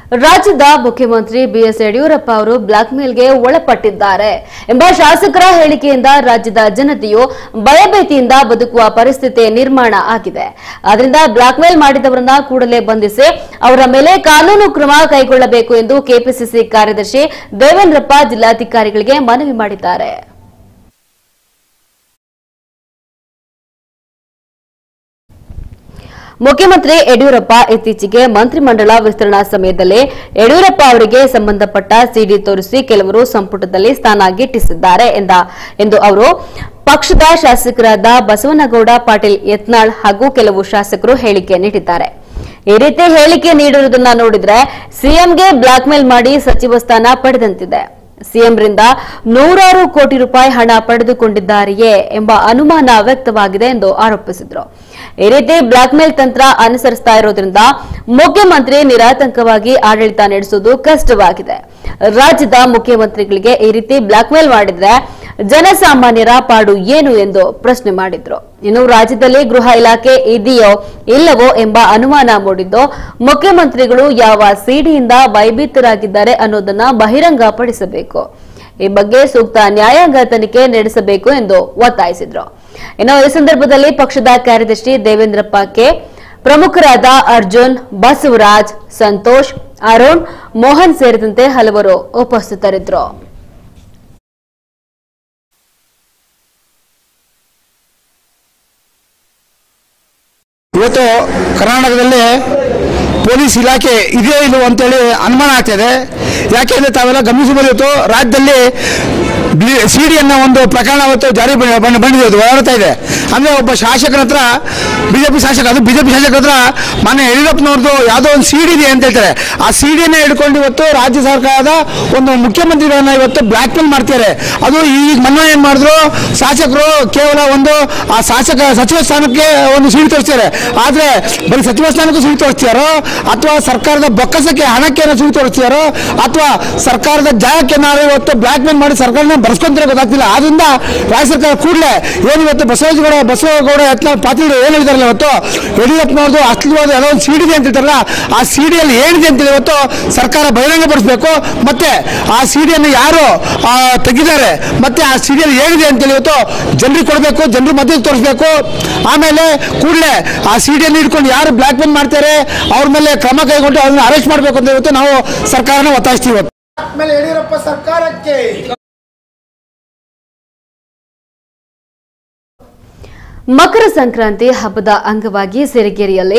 ರಾಜ್ಯದ ಮುಖ್ಯಮಂತ್ರಿ ಬಿಎಸ್ ಯಡಿಯೂರಪ್ಪ ಅವರು ಬ್ಲಾಕ್ಮೇಲ್ಗೆ ಒಳಪಟ್ಟಿದ್ದಾರೆ ಎಂಬ ಶಾಸಕರ ಹೇಳಿಕೆಯಿಂದ ರಾಜ್ಯದ ಜನತೆಯು ಭಯಭೀತಿಯಿಂದ ಬದುಕುವ ಪರಿಸ್ಥಿತಿ ನಿರ್ಮಾಣ ಆಗಿದೆ ಆದ್ದರಿಂದ ಬ್ಲಾಕ್ಮೇಲ್ ಮಾಡಿದವರನ್ನ ಕೂಡಲೇ ಬಂಧಿಸಿ ಅವರ ಮೇಲೆ ಕಾನೂನು ಕ್ರಮ ಕೈಗೊಳ್ಳಬೇಕು ಎಂದು ಕೆಪಿಸಿಸಿ ಕಾರ್ಯದರ್ಶಿ ದೇವೇಂದ್ರಪ್ಪ ಜಿಲ್ಲಾಧಿಕಾರಿಗಳಿಗೆ ಮನವಿ ಮಾಡಿದ್ದಾರೆ ಮುಖ್ಯಮಂತ್ರಿ ಯಡಿಯೂರಪ್ಪ ಇತ್ತೀಚೆಗೆ ಮಂತ್ರಿಮಂಡಲ ವಿಸ್ತರಣಾ ಸಮಯದಲ್ಲಿ ಯಡಿಯೂರಪ್ಪ ಅವರಿಗೆ ಸಂಬಂಧಪಟ್ಟ ಸಿಡಿ ತೋರಿಸಿ ಕೆಲವರು ಸಂಪುಟದಲ್ಲಿ ಸ್ಥಾನ ಗಿಟ್ಟಿಸಿದ್ದಾರೆ ಎಂದ ಎಂದು ಅವರು ಪಕ್ಷದ ಶಾಸಕರಾದ ಬಸವನಗೌಡ ಪಾಟೀಲ್ ಯತ್ನಾಳ್ ಹಾಗೂ ಕೆಲವು ಶಾಸಕರು ಹೇಳಿಕೆ ನೀಡಿದ್ದಾರೆ ಈ ರೀತಿ ಹೇಳಿಕೆ ನೀಡಿರುವುದನ್ನ ನೋಡಿದ್ರೆ ಸಿಎಂಗೆ ಬ್ಲಾಕ್ಮೇಲ್ ಮಾಡಿ ಸಚಿವ ಸ್ಥಾನ ಪಡೆದಂತಿದೆ ಸಿಎಂರಿಂದ ನೂರಾರು ಕೋಟಿ ರೂಪಾಯಿ ಹಣ ಪಡೆದುಕೊಂಡಿದ್ದಾರೆಯೇ ಎಂಬ ಅನುಮಾನ ವ್ಯಕ್ತವಾಗಿದೆ ಎಂದು ಆರೋಪಿಸಿದರು ಈ ರೀತಿ ಬ್ಲಾಕ್ಮೇಲ್ ತಂತ್ರ ಅನುಸರಿಸ್ತಾ ಇರೋದ್ರಿಂದ ಮುಖ್ಯಮಂತ್ರಿ ನಿರಾತಂಕವಾಗಿ ಆಡಳಿತ ನಡೆಸುವುದು ಕಷ್ಟವಾಗಿದೆ ರಾಜ್ಯದ ಮುಖ್ಯಮಂತ್ರಿಗಳಿಗೆ ಈ ರೀತಿ ಬ್ಲಾಕ್ಮೇಲ್ ಮಾಡಿದ್ರೆ ಜನಸಾಮಾನ್ಯರ ಪಾಡು ಏನು ಎಂದು ಪ್ರಶ್ನೆ ಮಾಡಿದ್ರು ಇನ್ನು ರಾಜ್ಯದಲ್ಲಿ ಗೃಹ ಇಲಾಖೆ ಇದೆಯೋ ಇಲ್ಲವೋ ಎಂಬ ಅನುಮಾನ ಮೂಡಿದ್ದು ಮುಖ್ಯಮಂತ್ರಿಗಳು ಯಾವ ಸಿಡಿಯಿಂದ ಭಯಭೀತರಾಗಿದ್ದಾರೆ ಅನ್ನೋದನ್ನ ಬಹಿರಂಗಪಡಿಸಬೇಕು ಈ ಬಗ್ಗೆ ಸೂಕ್ತ ನ್ಯಾಯಾಂಗ ತನಿಖೆ ನಡೆಸಬೇಕು ಎಂದು ಒತ್ತಾಯಿಸಿದ್ರು ಇನ್ನು ಈ ಸಂದರ್ಭದಲ್ಲಿ ಪಕ್ಷದ ಕಾರ್ಯದರ್ಶಿ ದೇವೇಂದ್ರಪ್ಪಕ್ಕೆ ಪ್ರಮುಖರಾದ ಅರ್ಜುನ್ ಬಸವರಾಜ್ ಸಂತೋಷ್ ಅರುಣ್ ಮೋಹನ್ ಸೇರಿದಂತೆ ಹಲವರು ಉಪಸ್ಥಿತರಿದ್ದರು ಇವತ್ತು ಕರ್ನಾಟಕದಲ್ಲಿ ಪೊಲೀಸ್ ಇಲಾಖೆ ಇದೆಯೋ ಇಲ್ಲವೋ ಅಂತೇಳಿ ಅನುಮಾನ ಆಗ್ತಿದೆ ಯಾಕೆಂದ್ರೆ ತಾವೆಲ್ಲ ಗಮನಿಸಬಹುದು ಇವತ್ತು ರಾಜ್ಯದಲ್ಲಿ ಸಿ ಡಿ ಅನ್ನೋ ಒಂದು ಪ್ರಕರಣ ಇವತ್ತು ಜಾರಿ ಬ- ಬಂದ್- ಬಂದಿದೆ ಅದು ಓಡಾಡ್ತಾ ಇದೆ ಅಂದ್ರೆ ಒಬ್ಬ ಶಾಸಕರ ಹತ್ರ ಬಿಜೆಪಿ ಶಾಸಕ ಅದು ಬಿಜೆಪಿ ಶಾಸಕರ ಹತ್ರ ಮಾನ್ಯ ಯಡಿಯೂರಪ್ಪನವ್ರದ್ದು ಯಾವುದೋ ಒಂದು ಸಿ ಡಿ ಇದೆ ಅಂತ ಹೇಳ್ತಾರೆ ಆ ಸಿ ಡಿನ ಹಿಡ್ಕೊಂಡು ಇವತ್ತು ರಾಜ್ಯ ಸರ್ಕಾರದ ಒಂದು ಮುಖ್ಯಮಂತ್ರಿಗಳನ್ನ ಇವತ್ತು ಬ್ಲ್ಯಾಕ್ ಮೇಲ್ ಮಾಡ್ತಾರೆ ಅದು ಈಗ ಮೊನ್ನೆ ಏನ್ ಮಾಡಿದ್ರು ಶಾಸಕರು ಕೇವಲ ಒಂದು ಆ ಶಾಸಕ ಸಚಿವ ಸ್ಥಾನಕ್ಕೆ ಒಂದು ಸೀಟ್ ತೋರಿಸ್ತಾರೆ ಆದ್ರೆ ಬರೀ ಸಚಿವ ಸ್ಥಾನಕ್ಕೂ ಸೀಟ್ ತೋರಿಸ್ತಾರೋ ಅಥವಾ ಸರ್ಕಾರದ ಬೊಕ್ಕಸಕ್ಕೆ ಹಣಕ್ಕೆ ಏನೋ ಸೀಟ್ ತೋರಿಸ್ತಾರೋ ಅಥವಾ ಸರ್ಕಾರದ ಜಾಗಕ್ಕೆ ನಾವು ಇವತ್ತು ಬ್ಲ್ಯಾಕ್ ಮೇಲ್ ಮಾಡಿ ಸರ್ಕಾರನ ಬರ್ಸ್ಕೊಂತಾರೆ ಗೊತ್ತಾಗ್ತಿಲ್ಲ ಆದ್ರಿಂದ ರಾಜ್ಯ ಸರ್ಕಾರ ಕೂಡಲೇ ಏನು ಇವತ್ತು ಬಸವರಾಜಗೌಡ ಬಸವಗೌಡ ಯತ್ನ ಪಾಟೀಲ್ ಏನು ಹೇಳಿದಾರಲ್ಲ ಇವತ್ತು ಯಡಿಯೂರಪ್ಪನವ್ರದ್ದು ಅಶ್ಲೀಲವಾದ ಯಾವುದೋ ಒಂದು ಸಿಡಿ ಅಂತ ಹೇಳ್ತಾರಲ್ಲ ಆ ಸಿಡಿಯಲ್ಲಿ ಏನಿದೆ ಅಂತ ಇವತ್ತು ಸರ್ಕಾರ ಬಹಿರಂಗಪಡಿಸಬೇಕು ಮತ್ತೆ ಆ ಸಿಡಿಯನ್ನು ಯಾರು ಆ, ತೆಗಿದ್ದಾರೆ ಮತ್ತೆ ಆ ಸಿಡಿಯಲ್ಲಿ ಏನಿದೆ ಅಂತೇಳಿ ಇವತ್ತು ಜನರಿಗೆ ಕೊಡಬೇಕು ಜನರ ಮಧ್ಯೆ ತೋರಿಸ್ಬೇಕು ಆಮೇಲೆ ಕೂಡಲೇ ಆ ಸಿಡಿಯನ್ನು ಇಟ್ಕೊಂಡು ಯಾರು ಬ್ಲ್ಯಾಕ್ ಮೇಲ್ ಮಾಡ್ತಾರೆ ಅವ್ರ ಮೇಲೆ ಕ್ರಮ ಕೈಗೊಂಡು ಅವ್ರನ್ನ ಅರೆಸ್ಟ್ ಮಾಡಬೇಕು ಅಂತ ಇವತ್ತು ನಾವು ಸರ್ಕಾರನ ಒತ್ತಾಯಿಸ್ತೀವಿ ಇವತ್ತು. ಆದ್ಮೇಲೆ ಯಡಿಯೂರಪ್ಪ ಸರ್ಕಾರಕ್ಕೆ ಮಕರ ಸಂಕ್ರಾಂತಿ ಹಬ್ಬದ ಅಂಗವಾಗಿ ಸಿರಿಗೆರೆಯಲ್ಲಿ